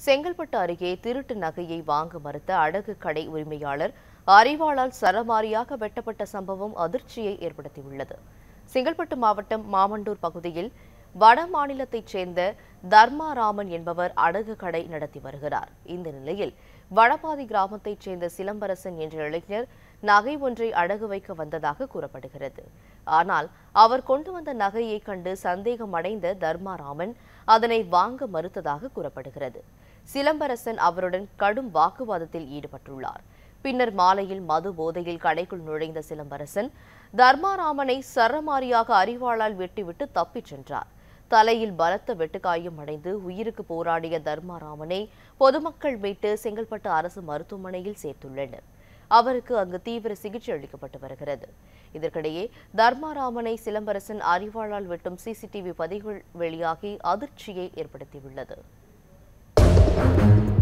செங்கல்பட்டு அருகே திருட்டு நகையை வாங்க மறுத்த அடகு கடை உரிமையாளர் அறிவாளால் சரமாரியாக வெட்டப்பட்ட சம்பவம் அதிர்ச்சியை ஏற்படுத்தியுள்ளது செங்கல்பட்டு மாவட்டம் மாமண்டூர் பகுதியில் வட மாநிலத்தைச் சேர்ந்த தர்மாராமன் என்பவர் அடகு கடை நடத்தி வருகிறார் இந்த நிலையில் வடபாதி கிராமத்தைச் சேர்ந்த சிலம்பரசன் என்ற இளைஞர் நகை ஒன்றை அடகு வைக்க வந்ததாக கூறப்படுகிறது ஆனால் அவர் கொண்டு வந்த நகையை கண்டு சந்தேகம் அடைந்த தர்மாராமன் அதனை வாங்க மறுத்ததாக கூறப்படுகிறது சிலம்பரசன் அவருடன் கடும் வாக்குவாதத்தில் ஈடுபட்டுள்ளார் பின்னர் மாலையில் மது போதையில் கடைக்குள் நுழைந்த சிலம்பரசன் தர்மாராமனை சரமாரியாக அறிவாளால் வெட்டிவிட்டு தப்பிச் சென்றார் தலையில் பலத்த வெட்டுக்காயம் அடைந்து உயிருக்கு போராடிய தர்மாராமனை பொதுமக்கள் மீட்டு செங்கல்பட்டு அரசு மருத்துவமனையில் சேர்த்துள்ளனர் அவருக்கு அங்கு தீவிர சிகிச்சை அளிக்கப்பட்டு வருகிறது இதற்கிடையே தர்மாராமனை சிலம்பரசன் அறிவாளால் வெட்டும் சிசிடிவி பதிவுகள் வெளியாகி அதிர்ச்சியை ஏற்படுத்தியுள்ளது